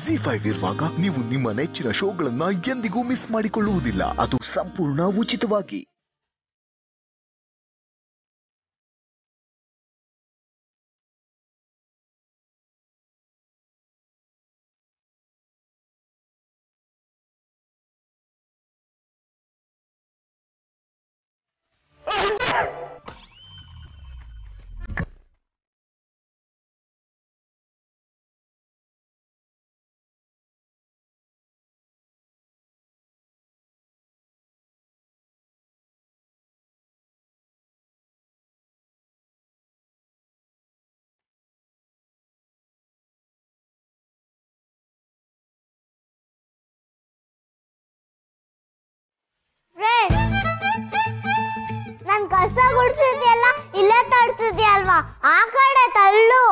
G five ಇರುವಾಗ ನೀವು ನಿಮ್ಮ ನೆಚ್ಚಿನ ಶೋಗಳನ್ನ ಎಂದಿಗೂ ಮಿಸ್ ಮಾಡಿಕೊಳ್ಳುವುದಿಲ್ಲ ಅದು ಸಂಪೂರ್ಣ ಉಚಿತವಾಗಿ ಫ್ರೆಂಡ್ ನನ್ ಕಸ ಗುಡ್ಸಿದ್ಯಲ್ಲ ಇಲ್ಲೇ ತಡ್ಸಿದ್ಯಲ್ವಾ ಆ ಕಡೆ ತಳ್ಳು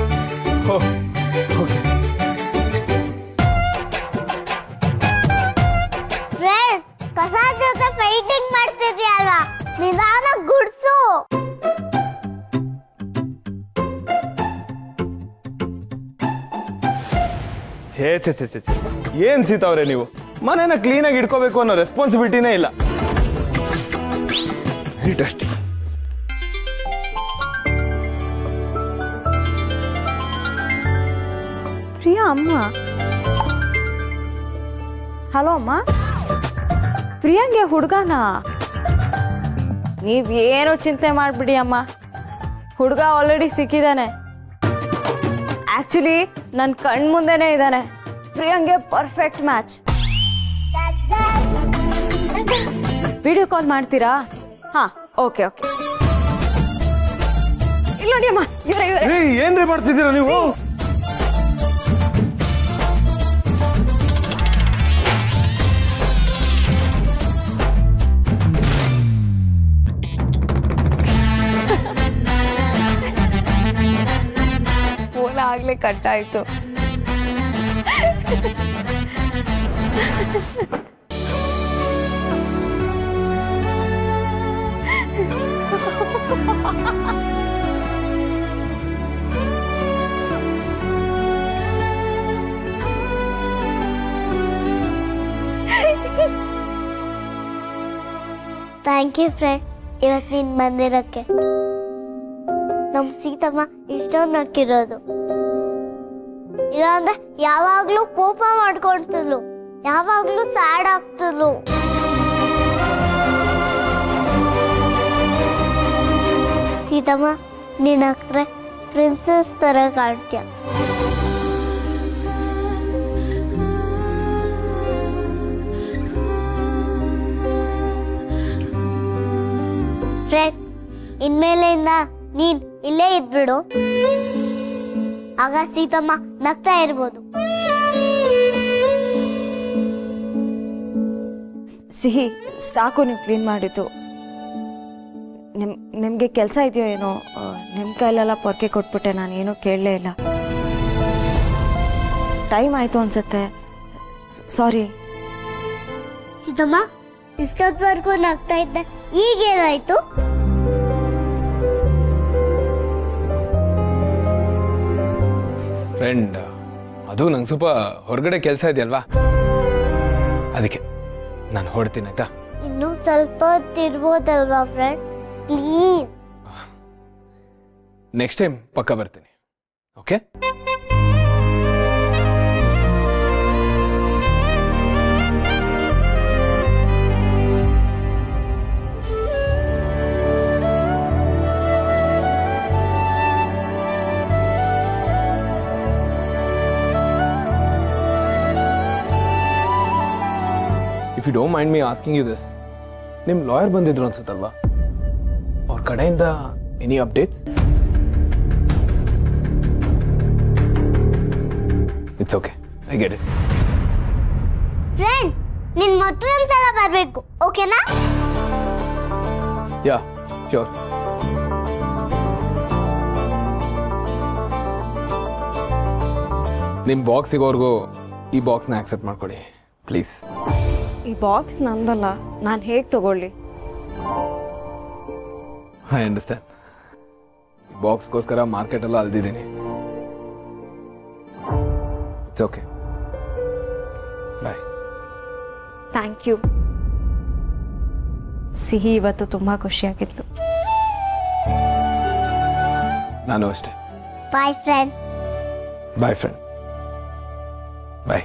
ಫ್ರೆಂಡ್ ಕಸ ಜೊತೆ ಫೈಟಿಂಗ್ ಮಾಡ್ತಿದ್ಯಲ್ವಾ ನಿಧಾನ ಗುಡ್ಸು ಛೇ ಛೇ ಛೇ ಛೇ ಛೇ ಏನ್ ಸೀತಾವ್ರೆ ನೀವು ಮನೇನ ಕ್ಲೀನಾಗಿ ಇಟ್ಕೋಬೇಕು ಅನ್ನೋ ರೆಸ್ಪಾನ್ಸಿಬಿಲಿಟಿನೇ ಇಲ್ಲ ವೆರಿ ಡಸ್ಟಿ ಪ್ರಿಯಾ ಅಮ್ಮ ಹಲೋ ಅಮ್ಮ ಪ್ರಿಯಾಂಗೆ ಹುಡುಗನ ನೀವೇನೋ ಚಿಂತೆ ಮಾಡಿಬಿಡಿ ಅಮ್ಮ ಹುಡುಗ ಆಲ್ರೆಡಿ ಸಿಕ್ಕಿದ್ದಾನೆ ಆ್ಯಕ್ಚುಲಿ ನನ್ನ ಕಣ್ ಮುಂದೆನೇ ಇದ್ದಾನೆ ಪ್ರಿಯಾಂಗೆ ಪರ್ಫೆಕ್ಟ್ ಮ್ಯಾಚ್ ವಿಡಿಯೋ ಕಾಲ್ ಮಾಡ್ತೀರಾ ಹಾಂ ಓಕೆ ಓಕೆ ಇಲ್ಲಿ ನೋಡಿ ಅಮ್ಮ ಇವರೇ ಇವರೇ ಏಯ್ ಏನ್ರಿ ಮಾಡ್ತಿದ್ದೀರಾ ನೀವು ಫೋನ್ ಆಗ್ಲೇ ಕಟ್ ಆಯ್ತು ಥ್ಯಾಂಕ್ ಯು ಫ್ರೆಂಡ್ ಇವತ್ತು ನೀನು ಬಂದಿರೋಕ್ಕೆ ನಮ್ಮ ಸೀತಮ್ಮ ಇಷ್ಟೊಂದು ನಕ್ಕಿರೋದು ಇಲ್ಲಾಂದ್ರೆ ಯಾವಾಗ್ಲೂ ಕೋಪ ಮಾಡ್ಕೊಳ್ತಿದ್ಲು ಯಾವಾಗ್ಲೂ ಸ್ಯಾಡ್ ಆಗ್ತಿದ್ಲು ಸೀತಮ್ಮ ನೀನ್ ಹಾಕ್ರೆ ಪ್ರಿನ್ಸಸ್ ತರ ಕಾಣ್ತೀಯ ಫ್ರೆಂಡ್ ಇನ್ಮೇಲೆಯಿಂದ ನೀನ್ ಇಲ್ಲೇ ಇದ್ಬಿಡು ಆಗ ಸೀತಮ್ಮ ನಗ್ತಾ ಇರ್ಬೋದು ಸಿಹಿ ಸಾಕು ನೀವು ಕ್ಲೀನ್ ಮಾಡಿದ್ದು ನಿಮ್ ನಿಮಗೆ ಕೆಲಸ ಇದೆಯೋ ಏನೋ ನಿಮ್ಮ ಕೈಲೆಲ್ಲ ಪೊರ್ಕೆ ಕೊಟ್ಬಿಟ್ಟೆ ನಾನು ಏನೂ ಕೇಳಲೇ ಇಲ್ಲ ಟೈಮ್ ಆಯಿತು ಅನ್ಸುತ್ತೆ ಸಾರಿ ಸೀತಮ್ಮ ಇಷ್ಟೊತ್ತವರೆಗೂ ನಗ್ತಾ ಇದ್ದೆ ಈಗೇನಾಯ್ತು ಫ್ರೆಂಡ್ ಅದು ನಂಗೆ ಸ್ವಲ್ಪ ಹೊರಗಡೆ ಕೆಲಸ ಇದೆಯಲ್ವಾ ಅದಕ್ಕೆ ನಾನು ಹೊಡ್ತೀನಿ ಆಯ್ತಾ ಇನ್ನು ಸ್ವಲ್ಪ ಹೊತ್ತಿರ್ಬೋದಲ್ವಾ ಫ್ರೆಂಡ್ ಪ್ಲೀಸ್ ನೆಕ್ಸ್ಟ್ ಟೈಮ್ ಪಕ್ಕ ಬರ್ತೀನಿ okay if you don't mind me asking you this ನಿಮ್ಮ ಲಾಯರ್ ಬಂದಿದ್ರು ಅನ್ಸುತ್ತಲ್ವಾ ಅವ್ರ ಕಡೆಯಿಂದ any updates it's okay I get it friend ನಿನ್ ಮತ್ತೊಂದ್ಸಲ ಬರ್ಬೇಕು ಓಕೆನಾ ಯಾ ಶ್ಯೂರ್ ನಿಮ್ಮ ಬಾಕ್ಸ್ ಸಿಗೋವರೆಗೂ ಈ ಬಾಕ್ಸ್ನ ಆಕ್ಸೆಪ್ಟ್ ಮಾಡ್ಕೊಳ್ಳಿ ಪ್ಲೀಸ್ ಈ ಬಾಕ್ಸ್ ನಂದಲ್ಲ ನಾನು ಹೇಗೆ ತಗೊಳ್ಳಿ ಐ ಅಂಡರ್ಸ್ಟ್ಯಾಂಡ್ ಬಾಕ್ಸ್ಗೋಸ್ಕರ ಮಾರ್ಕೆಟೆಲ್ಲ ಅಲ್ದಿದ್ದೀನಿ it's okay bye thank you Sihi ಇವತ್ತು ತುಂಬ ಖುಷಿಯಾಗಿತ್ತು ನಾನು ಅಷ್ಟೇ boy friend boy friend bye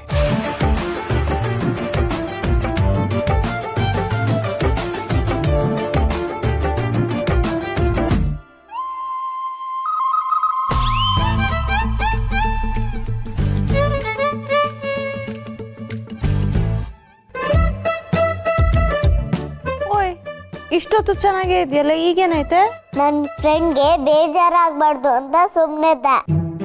ಓಯ್ ಇಷ್ಟೊತ್ತು ಚೆನ್ನಾಗೇ ಇದೆಯಲ್ಲ ಈಗೇನೈತೆ ನನ್ನ ಫ್ರೆಂಡ್ಗೆ ಬೇಜಾರಾಗ್ಬಾರ್ದು ಅಂತ ಸುಮ್ಮನೆ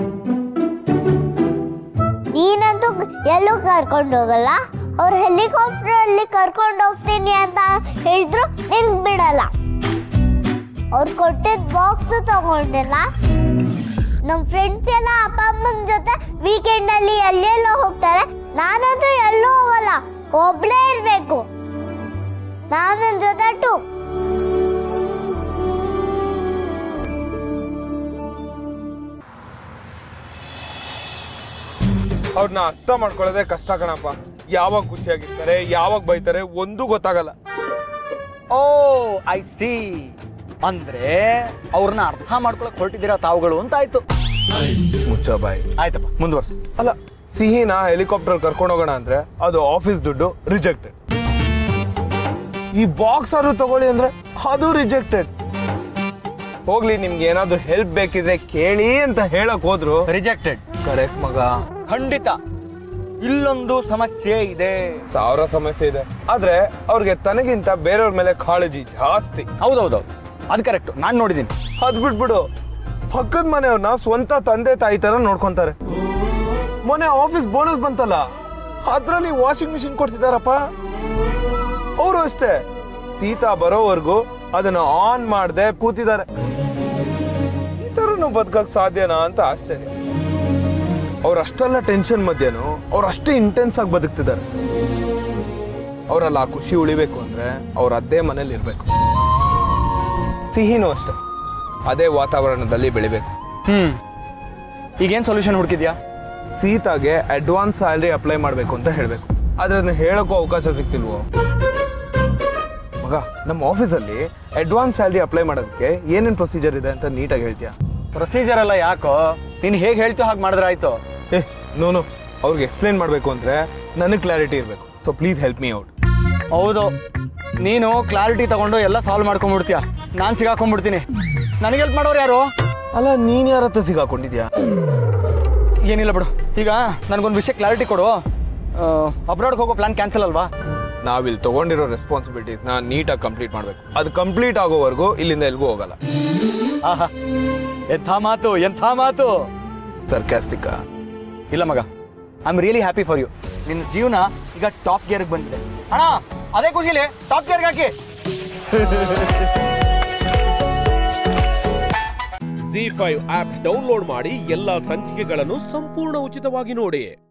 ನೀನಂತೂ ಎಲ್ಲೂ ಕರ್ಕೊಂಡು ಹೋಗಲ್ಲ ಅವ್ರು ಹೆಲಿಕಾಪ್ಟರ್ ಅಲ್ಲಿ ಕರ್ಕೊಂಡು ಹೋಗ್ತೀನಿ ಅಂತ ಹೇಳಿದ್ರು ನಿನ್ ಬಿಡಲ್ಲ ಅವ್ರು ಕೊಟ್ಟಿದ್ ಬಾಕ್ಸ್ ತಗೊಂಡಿಲ್ಲ ನಮ್ಮ ಫ್ರೆಂಡ್ಸ್ ಎಲ್ಲ ಅಪ್ಪ ಅಮ್ಮನ ಜೊತೆ ವೀಕೆಂಡ್ ಅಲ್ಲಿ ಎಲ್ಲೆಲ್ಲೋ ಹೋಗ್ತಾರೆ ನಾನಂತೂ ಎಲ್ಲೂ ಹೋಗಲ್ಲ ಒಬ್ಳೇ ಇರ್ಬೇಕು ನಾನು ನನ್ ಜೊತೆ ಟು ಅವ್ರನ್ನ ಅರ್ಥ ಮಾಡ್ಕೊಳ್ಳೋದೇ ಕಷ್ಟ ಕಣಪ್ಪ ಯಾವಾಗ ಖುಷಿಯಾಗಿರ್ತಾರೆ ಯಾವಾಗ ಬೈತಾರೆ ಒಂದು ಗೊತ್ತಾಗಲ್ಲ ಓ ಐ ಸಿ ಅಂದ್ರೆ ಅವ್ರನ್ನ ಅರ್ಥ ಮಾಡ್ಕೊಳಕ್ ಹೊರಟಿದ್ದೀರಾ ತಾವುಗಳು ಅಂತ ಆಯ್ತು ಮುಚ್ಚ ಬಾಯ್ ಆಯ್ತಪ್ಪ ಮುಂದುವರ್ಸು ಅಲ್ಲ ಸಿಹಿನ ಹೆಲಿಕಾಪ್ಟರ್ ಕರ್ಕೊಂಡು ಹೋಗೋಣ ಅಂದ್ರೆ ಅದು ಆಫೀಸ್ ದುಡ್ಡು ರಿಜೆಕ್ಟೆಡ್ ಈ ಬಾಕ್ಸ್ ಆದ್ರೂ ತಗೊಳ್ಳಿ ಅಂದ್ರೆ ಅದು ರಿಜೆಕ್ಟೆಡ್ ಹೋಗ್ಲಿ ನಿಮ್ಗೆ ಏನಾದ್ರು ಹೆಲ್ಪ್ ಬೇಕಿದ್ರೆ ಕೇಳಿ ಅಂತ ಹೇಳಕ್ ಹೋದ್ರು ರಿಜೆಕ್ಟೆಡ್ ಕರೆಕ್ಟ್ ಮಗ ಖಂಡಿತ ಇಲ್ಲೊಂದು ಸಮಸ್ಯೆ ಇದೆ ಸಾವಿರ ಸಮಸ್ಯೆ ಇದೆ ಆದ್ರೆ ಅವ್ರಿಗೆ ತನಗಿಂತ ಬೇರೆಯವ್ರ ಮೇಲೆ ಕಾಳಜಿ ಜಾಸ್ತಿ ಹೌದೌದು ಅದು ಕರೆಕ್ಟ್ ನಾನು ನೋಡಿದ್ದೀನಿ ಅದ್ ಬಿಟ್ಬಿಡು ಪಕ್ಕದ ಮನೆಯವ್ರನ್ನ ಸ್ವಂತ ತಂದೆ ತಾಯಿ ತರ ನೋಡ್ಕೊಂತಾರೆ ಮೊನ್ನೆ ಆಫೀಸ್ ಬೋನಸ್ ಬಂತಲ್ಲ ಅದ್ರಲ್ಲಿ ವಾಷಿಂಗ್ ಮಿಷಿನ್ ಕೊಡ್ತಿದಾರಪ್ಪ ಅವರು ಅಷ್ಟೇ ಸೀತಾ ಬರೋವರೆಗೂ ಅದನ್ನ ಆನ್ ಮಾಡದೆ ಕೂತಿದ್ದಾರೆ ಈ ತರನು ಬದುಕಕ್ ಸಾಧ್ಯನಾ ಅಂತ ಆಶ್ಚರ್ಯ ಅವ್ರ ಅಷ್ಟೆಲ್ಲ ಟೆನ್ಷನ್ ಮಧ್ಯನು ಅವ್ರು ಅಷ್ಟೇ ಇಂಟೆನ್ಸ್ ಆಗಿ ಬದುಕ್ತಿದ್ದಾರೆ ಅವರಲ್ಲ ಆ ಖುಷಿ ಉಳಿಬೇಕು ಅಂದ್ರೆ ಅವ್ರ ಅದೇ ಮನೇಲಿ ಇರ್ಬೇಕು ಸಿಹಿನೂ ಅಷ್ಟೇ ಅದೇ ವಾತಾವರಣದಲ್ಲಿ ಬೆಳಿಬೇಕು ಹ್ಮ್ ಈಗೇನ್ ಸೊಲ್ಯೂಷನ್ ಹುಡುಕಿದ್ಯಾ ಸೀತಾಗೆ ಅಡ್ವಾನ್ಸ್ ಸ್ಯಾಲ್ರಿ ಅಪ್ಲೈ ಮಾಡಬೇಕು ಅಂತ ಹೇಳಬೇಕು ಆದ್ರೆ ಅದನ್ನ ಹೇಳಕ್ಕೂ ಅವಕಾಶ ಸಿಗ್ತಿಲ್ವೋ ಮಗ ನಮ್ಮ ಆಫೀಸಲ್ಲಿ ಅಡ್ವಾನ್ಸ್ ಸ್ಯಾಲ್ರಿ ಅಪ್ಲೈ ಮಾಡೋದಕ್ಕೆ ಏನೇನು ಪ್ರೊಸೀಜರ್ ಇದೆ ಅಂತ ನೀಟಾಗಿ ಹೇಳ್ತೀಯಾ ಪ್ರೊಸೀಜರ್ ಎಲ್ಲ ಯಾಕೋ ನೀನು ಹೇಗೆ ಹೇಳ್ತೀಯೋ ಹಾಗೆ ಮಾಡಿದ್ರೆ ಆಯ್ತು ಏ ನೋನು ಅವ್ರಿಗೆ ಎಕ್ಸ್ಪ್ಲೈನ್ ಮಾಡಬೇಕು ಅಂದ್ರೆ ನನಗೆ ಕ್ಲಾರಿಟಿ ಇರಬೇಕು so please help me out ಹೌದು ನೀನು ಕ್ಲಾರಿಟಿ ತಗೊಂಡು ಎಲ್ಲ ಸಾಲ್ವ್ ಮಾಡ್ಕೊಂಡ್ಬಿಡ್ತೀಯ ನಾನು ಸಿಗಾಕೊಂಡ್ಬಿಡ್ತೀನಿ ನನಗೆ ಹೆಲ್ಪ್ ಮಾಡೋರು ಯಾರು ಅಲ್ಲ ನೀನ್ ಯಾರ ಹತ್ರ ಸಿಗಾಕೊಂಡಿದ್ಯಾ ಏನಿಲ್ಲ ಬಿಡು ಈಗ ನನಗೊಂದು ವಿಷಯ ಕ್ಲಾರಿಟಿ ಕೊಡು ಅಬ್ರಾಡ್ಗೆ ಹೋಗೋ ಪ್ಲಾನ್ ಕ್ಯಾನ್ಸಲ್ ಅಲ್ವಾ ನಾವಿಲ್ಲಿ ತಗೊಂಡಿರೋ ರೆಸ್ಪಾನ್ಸಿಬಿಲಿಟೀಸ್ನ ನೀಟಾಗಿ ಕಂಪ್ಲೀಟ್ ಮಾಡಬೇಕು ಅದು ಕಂಪ್ಲೀಟ್ ಆಗೋವರೆಗೂ ಇಲ್ಲಿಂದ ಎಲ್ಗೂ ಹೋಗಲ್ಲ ಆಹಾ ಎಂಥ ಮಾತು ಎಂಥ ಮಾತು ಸರ್ಕ್ಯಾಸ್ಟಿಕ್ಕಾ ಇಲ್ಲ ಮಗ I am really happy for you ನಿನ್ನ ಜೀವನ ಈಗ ಟಾಪ್ ಗೇರ್ಗೆ ಬಂದಿದೆ ಅಣ್ಣ ಅದೇ ಖುಷಿಲಿ ಟಾಪ್ ಗೇರ್ಗೆ ಹಾಕಿ ಜಿ ಫೈವ್ ಆಪ್ ಡೌನ್ಲೋಡ್ ಮಾಡಿ ಎಲ್ಲಾ ಸಂಚಿಕೆಗಳನ್ನು ಸಂಪೂರ್ಣ ಉಚಿತವಾಗಿ ನೋಡಿ